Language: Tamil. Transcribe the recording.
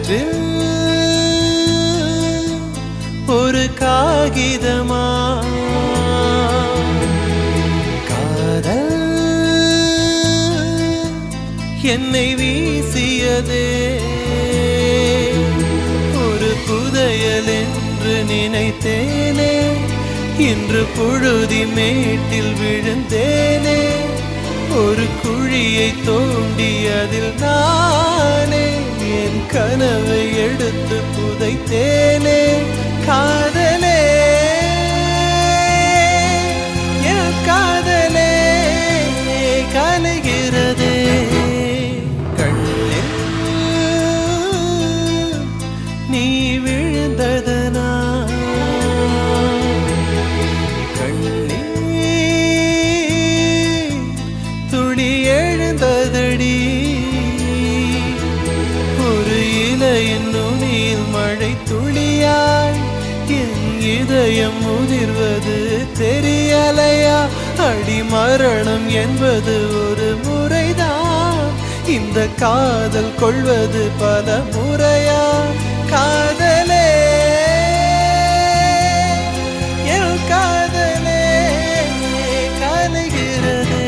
காற்றில் ஒரு காகிதமா காதல் என்னை வீசியதே ஒரு புதையல் என்று நினைத்தேனே இன்று புழுதி மேட்டில் விழுந்தேனே ஒரு குழியை தோண்டி அதில் நானே என் கனவை எடுத்து புதைத்தேனே காதலே என் காதலே கலைகிறதே கண்ணில் நீ விழுந்ததனா கண்ணீர் துளி எழுந்ததடி ஒரு இலையின் நுனியில் மழை துளியாய் என் இதயம் முதிர்வது தெரியலையா அடி மரணம் என்பது ஒரு முறைதான் இந்த காதல் கொள்வது பல முறையா காதலே என் காதலே கலைகிறதே